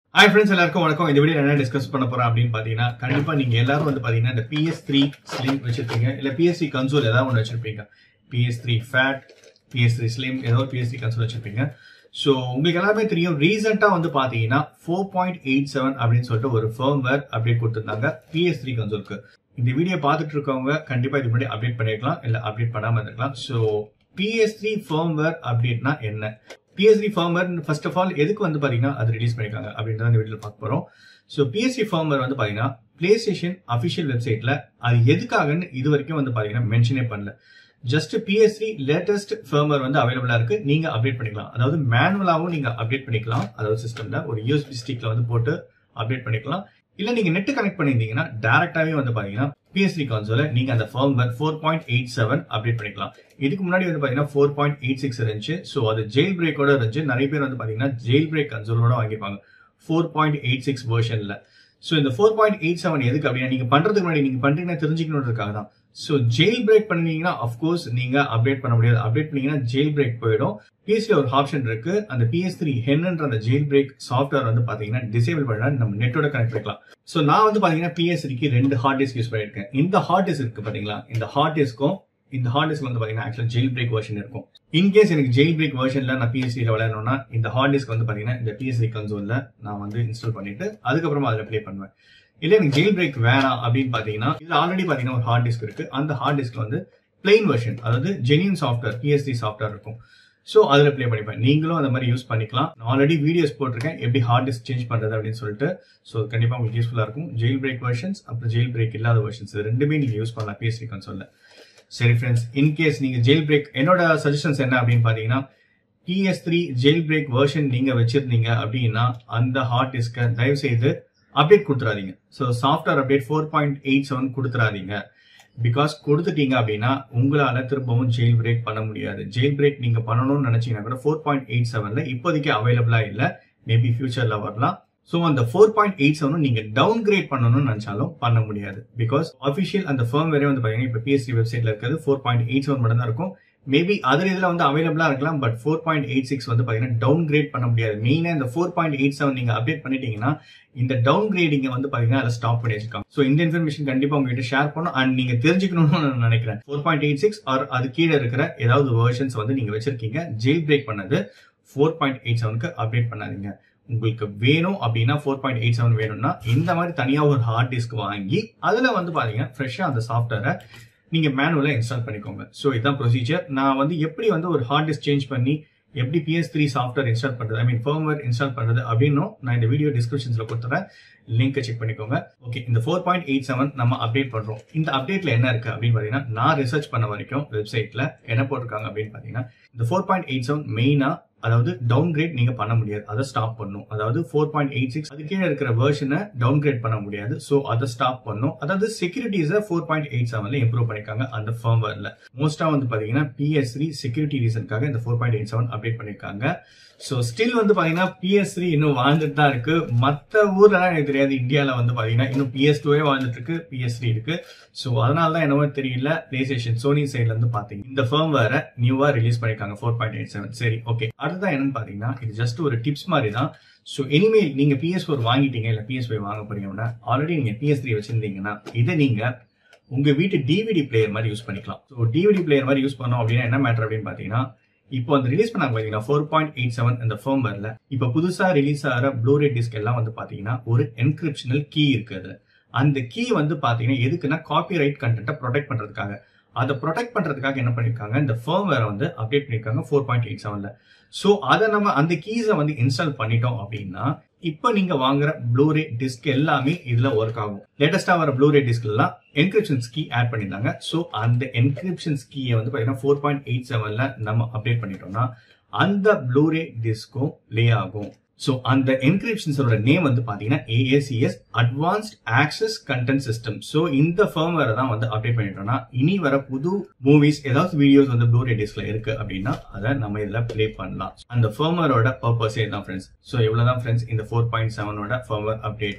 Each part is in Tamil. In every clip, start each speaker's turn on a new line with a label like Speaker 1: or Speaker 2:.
Speaker 1: ஹாய் ஃப்ரெண்ட்ஸ் எல்லாருக்கும் வணக்கம் இந்த வீடியோ என்ன டிஸ்கஸ் பண்ண போறோம் அப்படின்னு பாத்தீங்கன்னா கண்டிப்பா நீங்க எல்லாரும் வந்து பாத்தீங்கன்னா இந்த பிஎஸ் த்ரீ ஸ்லிம் வச்சிருப்பீங்க இல்ல பிஎஸ்சி கன்சோல் ஏதாவது ஒன்று வச்சிருப்பீங்க PS three fat PS three slim ஏதோ ஒரு பிஎஸ்சி கன்சோல் வச்சிருப்பீங்க ஸோ உங்களுக்கு எல்லாமே தெரியும் ரீசெண்டாக வந்து பார்த்தீங்கன்னா ஃபோர் பாயிண்ட் எயிட் செவன் அப்படின்னு சொல்லிட்டு ஒரு ஃபர்ம்வேர் அப்டேட் கொடுத்துருந்தாங்க பிஎஸ் த்ரீ கன்சோலுக்கு இந்த வீடியோ பார்த்துட்டு இருக்கவங்க கண்டிப்பாக இது முன்னாடி அப்டேட் பண்ணிருக்கலாம் இல்லை அப்டேட் பண்ணாமல் இருந்திருக்கலாம் ஸோ பிஎஸ் த்ரீ ஃபர்ம்வேர் அப்டேட்னா என்ன PSC firmware first of all எதுக்கு வந்து பாத்தீங்கன்னா அது ரிலீஸ் பண்ணிருக்காங்க அப்படின்றத இந்த வீடியோல பார்க்க போறோம் ஸோ பிஎஸ்சி ஃபர்மர் வந்து பாத்தீங்கன்னா பிளே ஸ்டேஷன் அஃபிஷியல் வெப்சைட்ல அது எதுக்காகன்னு இது வரைக்கும் வந்து பாத்தீங்கன்னா மென்ஷனே பண்ணல ஜஸ்ட் பிஎஸ்சி லேட்டஸ்ட் ஃபர்மர் வந்து அவைலபிளா இருக்கு நீங்க அப்டேட் பண்ணிக்கலாம் அதாவது மேனுவலாவும் நீங்க அப்டேட் பண்ணிக்கலாம் அதாவது சிஸ்டம்ல ஒரு யூஎஸ்பி ஸ்டிக்ல வந்து போட்டு அப்டேட் பண்ணிக்கலாம் இல்ல நீங்க நெட் கனெக்ட் பண்ணியிருந்தீங்கன்னா டேரக்டாவே வந்து பாத்தீங்கன்னா பிஎஸ்சி கான்சோல நீங்க அந்த firmware four point eight seven update பண்ணிக்கலாம் இதுக்கு முன்னாடி வந்து பாத்தீங்கன்னா ஃபோர் பாயிண்ட் எயிட் சிக்ஸ் இருந்துச்சு ஸோ அது ஜெயில் பிரேக்கோட இருந்துச்சு நிறைய பேர் வந்து பாத்தீங்கன்னா ஜெயில் பிரேக் கன்சோலோட வாங்கிப்பாங்க ஃபோர் பாயிண்ட் எயிட் சிக்ஸ் வெர்ஷன்ல ஸோ இந்த ஃபோர் பாயிண்ட் எயிட் செவன் எதுக்கு அப்படின்னா நீங்க பண்றதுக்கு முன்னாடி நீங்க பண்றீங்கன்னா தெரிஞ்சுக்கணுன்றதுக்காக தான் ஸோ ஜெயில் பிரேக் பண்ணீங்கன்னா அஃப்கோர்ஸ் நீங்க அப்டேட் பண்ண முடியாது அப்டேட் பண்ணீங்கன்னா ஜெயில் பிரேக் போயிடும் பிஎஸ்சி ஒரு ஆப்ஷன் இருக்கு அந்த பிஎஸ் த்ரீ ஹென்ன்ற அந்த ஜெயில் பிரேக் சாஃப்ட்வேர் வந்து பாத்தீங்கன்னா டிசேபிள் பண்ணா நம்ம நெட்டோட கனெக்ட் பண்ணிக்கலாம் ஸோ நான் வந்து பாத்தீங்கன்னா பிஎஸ்சிக்கு ரெண்டு ஹார்ட் டிஸ்க் யூஸ் பண்ணிருக்கேன் இந்த ஹார்ட் டிஸ்க் இருக்கு பாத்தீங்களா இந்த ஹார்ட் டிஸ்க்கும் இந்த ஹார்ட் டிஸ்க் வந்து பாத்தீங்கன்னா ஆக்சுவலா ஜெயில் பிரேக் வெர்ஷன் இருக்கும் இன்கேஸ் எனக்கு ஜெயில் பிரேக் வெர்ஷன்ல நான் பிஎஸ்சியில் விளையாடணும்னா இந்த ஹார்ட் டிஸ்க் வந்து பாத்தீங்கன்னா இந்த பிஎஸ்சி கன்சோல்ல நான் வந்து இன்ஸ்டால் பண்ணிட்டு அதுக்கப்புறமா அதில் ப்ளே பண்ணுவேன் இல்ல எனக்கு ஜெயில் பிரேக் வேணாம் அப்படின்னு பாத்தீங்கன்னா இதுல ஆல்ரெடி பாத்தீங்கன்னா ஒரு ஹார்ட் டிஸ்க் இருக்கு அந்த ஹார்ட் டிஸ்க்ல வந்து பிளெயின் வெர்ஷன் அதாவது ஜெனியன் சாஃப்ட்வேர் பிஎஸ்சி சாஃப்ட்வேர் இருக்கும் ஸோ அதில் ப்ளே பண்ணிப்பேன் நீங்களும் அந்த மாதிரி யூஸ் பண்ணிக்கலாம் நான் ஆல்ரெடி வீடியோஸ் போட்டிருக்கேன் எப்படி ஹார்ட் டிஸ்க் சேஞ்ச் பண்ணுறது அப்படின்னு சொல்லிட்டு ஸோ கண்டிப்பாக உங்களுக்கு யூஸ்ஃபுல்லாக இருக்கும் ஜெயில் பிரேக் வெர்ஷன்ஸ் அப்புறம் ஜெயில் பிரேக் இல்லாத வெர்ஷன்ஸ் ரெண்டுமே நீங்கள் யூஸ் பண்ணலாம் பிஎஸ்சி கன்சோலில் சரி ஃப்ரெண்ட்ஸ் இன்கேஸ் நீங்கள் ஜெயில் பிரேக் என்னோட சஜஷன்ஸ் என்ன அப்படின்னு பார்த்தீங்கன்னா PS three jailbreak version நீங்கள் வச்சிருந்தீங்க அப்படின்னா அந்த ஹார்ட் டிஸ்கை தயவு செய்து அப்டேட் கொடுத்துறாதீங்க so software update four point eight seven கொடுத்துறாதீங்க பிகாஸ் கொடுத்துட்டீங்க அப்படின்னா உங்களால திரும்பவும் ஜெயில் பிரேக் பண்ண முடியாது ஜெயில் பிரேக் நீங்க பண்ணணும்னு நினைச்சீங்கன்னா கூட ஃபோர் பாயிண்ட் எயிட் செவன்ல இப்போதைக்கு அவைலபிளா இல்ல மேபி ஃபியூச்சர்ல வரலாம் ஸோ அந்த ஃபோர் பாயிண்ட் எயிட் செவனும் நீங்க டவுன் கிரேட் பண்ணணும்னு நினைச்சாலும் பண்ண முடியாது பிகாஸ் அஃபிஷியல் அந்த ஃபேம் வேறே வந்து பாத்தீங்கன்னா இப்போ பிஎஸ்சி வெப்சைட்ல இருக்கிறது ஃபோர் பாயிண்ட் எயிட் செவன் மட்டும் தான் இருக்கும் மேபி அதர் இதுல வந்து அவைலபிளா இருக்கலாம் but four point eight six வந்து பாத்தீங்கன்னா டவுன் கிரேட் பண்ண முடியாது மெயினா இந்த ஃபோர் பாயிண்ட் எயிட் செவன் நீங்க அப்டேட் பண்ணிட்டீங்கன்னா இந்த டவுன் கிரேடிங்க வந்து பாத்தீங்கன்னா அதை ஸ்டாப் பண்ணி வச்சிருக்காங்க ஸோ இந்த இன்ஃபர்மேஷன் கண்டிப்பா உங்ககிட்ட ஷேர் பண்ணும் அண்ட் நீங்க தெரிஞ்சுக்கணும்னு நான் நினைக்கிறேன் four point eight six or அது கீழே இருக்கிற ஏதாவது வேர்ஷன்ஸ் வந்து நீங்க வச்சிருக்கீங்க ஜெயில் பிரேக் பண்ணது ஃபோர் பாயிண்ட் எயிட் செவனுக்கு அப்டேட் பண்ணாதீங்க உங்களுக்கு வேணும் அப்படின்னா ஃபோர் பாயிண்ட் எயிட் செவன் வேணும்னா இந்த மாதிரி தனியா ஒரு ஹார்ட் டிஸ்க் வாங்கி அதுல வந்து பாத்தீங்கன்னா ஃப்ரெஷ்ஷா அந்த சாஃப்ட்வேரை நீங்க மேனுவலா இன்ஸ்டால் பண்ணிக்கோங்க ஸோ இதுதான் ப்ரொசீஜர் நான் வந்து எப்படி வந்து ஒரு ஹார்ட் டிஸ்க் சேஞ்ச் பண்ணி எப்படி பிஎஸ் த்ரீ சாஃப்ட்வேர் இன்ஸ்டால் பண்றது ஐ மீன் ஃபர்ம்வேர் இன்ஸ்டால் பண்றது அப்படின்னும் நான் இந்த வீடியோ டிஸ்கிரிப்ஷன்ஸ்ல கொடுத்துறேன் லிங்க் செக் பண்ணிக்கோங்க ஓகே இந்த ஃபோர் பாயிண்ட் எயிட் செவன் நம்ம அப்டேட் பண்றோம் இந்த அப்டேட்ல என்ன இருக்கு அப்படின்னு பாத்தீங்கன்னா நான் ரிசர்ச் பண்ண வரைக்கும் வெப்சைட்ல என்ன போட்டிருக்காங்க அப்படின்னு பாத்தீங்கன்னா இந்த ஃபோர் பாயிண்ட் எயிட் செவன் மெயினா அதாவது டவுன் கிரேட் நீங்க பண்ண முடியாது அதை ஸ்டாப் பண்ணும் அதாவது ஃபோர் பாயிண்ட் எயிட் சிக்ஸ் அது கீழே இருக்கிற வேர்ஷனை டவுன் கிரேட் பண்ண முடியாது ஸோ அதை ஸ்டாப் பண்ணும் அதாவது செக்யூரிட்டிஸை ஃபோர் பாயிண்ட் எயிட் செவன்ல இம்ப்ரூவ் பண்ணிருக்காங்க அந்த ஃபர்ம்வேர்ல மோஸ்டா வந்து பாத்தீங்கன்னா பிஎஸ் த்ரீ செக்யூரிட்டி ரீசனுக்காக இந்த four point eight seven update பண்ணிருக்காங்க ஸோ ஸ்டில் வந்து பாத்தீங்கன்னா பிஎஸ் த்ரீ இன்னும் வாழ்ந்துட்டு தான் இருக்கு மற்ற ஊர்லலாம் எனக்கு தெரியாது இந்தியாவில் வந்து பாத்தீங்கன்னா இன்னும் பிஎஸ் டூவே வாழ்ந்துட்டு இருக்கு பிஎஸ் த்ரீ இருக்கு ஸோ அதனால தான் என்னவோ தெரியல பிளே ஸ்டேஷன் சோனி சைட்ல இருந்து பாத்தீங்க இந்த ஃபேம் வேற நியூவா ரிலீஸ் பண்ணிருக்காங்க ஃபோர் பாயிண்ட் எயிட் செவன் சரி ஓகே அடுத்ததான் என்னன்னு பாத்தீங்கன்னா இது ஜஸ்ட் ஒரு டிப்ஸ் மாதிரி தான் ஸோ இனிமேல் நீங்க பிஎஸ் ஃபோர் வாங்கிட்டீங்க இல்ல பிஎஸ் ஃபைவ் வாங்க போறீங்கன்னா ஆல்ரெடி நீங்க பிஎஸ் த்ரீ வச்சிருந்தீங்கன்னா இதை நீங்க உங்க வீட்டு டிவிடி பிளேயர் மாதிரி யூஸ் பண்ணிக்கலாம் ஸோ டிவிடி பிளேயர் மாதிரி யூஸ் பண்ணோம் அப்படின்னா என்ன மேட்டர் அப்படின்னு பாத்தீங்கன்னா இப்போ அந்த ரிலீஸ் பண்ணாங்க பாத்தீங்கன்னா ஃபோர் பாயிண்ட் எயிட் செவன் இந்த ஃபர்ம்வேர்ல இப்போ புதுசா ரிலீஸ் ஆகிற ப்ளூரே டிஸ்க் எல்லாம் வந்து பாத்தீங்கன்னா ஒரு என்கிரிப்ஷனல் கீ இருக்குது அந்த கீ வந்து பாத்தீங்கன்னா எதுக்குன்னா காப்பி ரைட் கண்டென்ட்டை ப்ரொடெக்ட் பண்றதுக்காக அதை ப்ரொடெக்ட் பண்றதுக்காக என்ன பண்ணிருக்காங்க இந்த ஃபர்ம்வேரை வந்து அப்டேட் பண்ணிருக்காங்க ஃபோர் பாயிண்ட் எயிட் செவன்ல ஸோ அதை நம்ம அந்த கீஸை வந்து இன்ஸ்டால் பண்ணிட்டோம் அப்படின்னா இப்போ நீங்க வாங்குற ப்ளூரே டிஸ்க் எல்லாமே இதுல ஒர்க் ஆகும் லேட்டஸ்டா வர ப்ளூரே டிஸ்க் எல்லாம் என்கிரிப்ஷன் கீ ஆட் பண்ணிருந்தாங்க ஸோ அந்த என்கிரிப்ஷன் கீயை வந்து பாத்தீங்கன்னா ஃபோர் பாயிண்ட் எயிட் செவன்ல நம்ம அப்டேட் பண்ணிட்டோம்னா அந்த ப்ளூரே டிஸ்க்கும் லே ஆகும் ஸோ அந்த என்கிரிப்ஷன்ஸோட நேம் வந்து பாத்தீங்கன்னா AACS advanced access content system so இந்த ஃபர்ம்வேரை தான் வந்து அப்டேட் பண்ணிட்டோம்னா இனி வர புது மூவிஸ் ஏதாவது வீடியோஸ் வந்து ப்ளூரே டிஸ்க்ல இருக்கு அப்படின்னா அதை நம்ம இதுல ப்ளே பண்ணலாம் அந்த ஃபர்ம்வேரோட பர்பஸே தான் ஃப்ரெண்ட்ஸ் ஸோ இவ்வளவுதான் ஃப்ரெண்ட்ஸ் இந்த ஃபோர் பாயிண்ட் செவனோட firmware update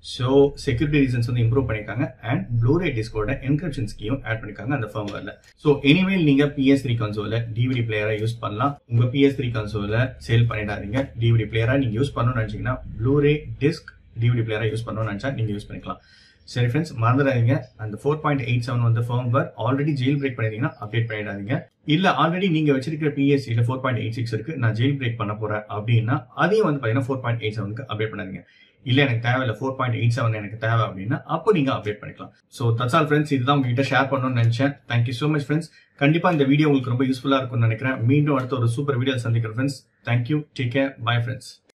Speaker 1: so security reasons வந்து இம்ப்ரூவ் பண்ணியிருக்காங்க அண்ட் ப்ளூரே டிஸ்கோட என்கிரிப்ஷன் ஸ்கீயும் ஆட் பண்ணிருக்காங்க அந்த ஃபர்ம்வேர்ல ஸோ எனிவேல் நீங்க பிஎஸ் த்ரீ கன்சோல டிவிடி பிளேயரா யூஸ் பண்ணலாம் உங்க பிஎஸ் த்ரீ கன்சோல சேல் பண்ணிடாதீங்க டிவிடி பிளேயரா நீங்க யூஸ் பண்ணணும்னு நினைச்சீங்கன்னா ப்ளூரே டிஸ்க் டிவிடி பிளேயரா யூஸ் பண்ணணும்னு நினைச்சா நீங்க யூஸ் பண்ணிக்கலாம் சரி ஃப்ரெண்ட்ஸ் மறந்துடாதீங்க அந்த ஃபோர் பாயிண்ட் எயிட் செவன் வந்து ஃபர்ம்வேர் ஆல்ரெடி ஜெயில் பிரேக் பண்ணிருந்தீங்கன்னா அப்டேட் பண்ணிடாதீங்க இல்ல ஆல்ரெடி நீங்க வச்சிருக்கிற பிஎஸ்சியில ஃபோர் பாயிண்ட் எயிட் சிக்ஸ் இருக்கு நான் ஜெயில் பிரேக் பண்ண போறேன் அப்படின்னா அதையும் வந்து பாத்தீங்கன்னா ஃபோர் பாயிண்ட் எயிட் செவனுக்கு அப்டேட் பண்ணாதீங்க இல்ல எனக்கு தேவையில்ல ஃபோர் பாயிண்ட் எயிட் செவன் எனக்கு தேவை அப்படின்னா அப்போ நீங்க அப்டேட் பண்ணிக்கலாம் ஸோ தட்ஸ் ஆல் ஃப்ரெண்ட்ஸ் இதுதான் உங்ககிட்ட ஷேர் பண்ணணும்னு நினைச்சேன் தேங்க்யூ ஸோ மச் ஃப்ரெண்ட்ஸ் கண்டிப்பா இந்த வீடியோ உங்களுக்கு ரொம்ப யூஸ்ஃபுல்லா இருக்கும்னு நினைக்கிறேன் மீண்டும் அடுத்த ஒரு சூப்பர் வீடியோ சந்திக்கிறேன் friends thank you take care bye friends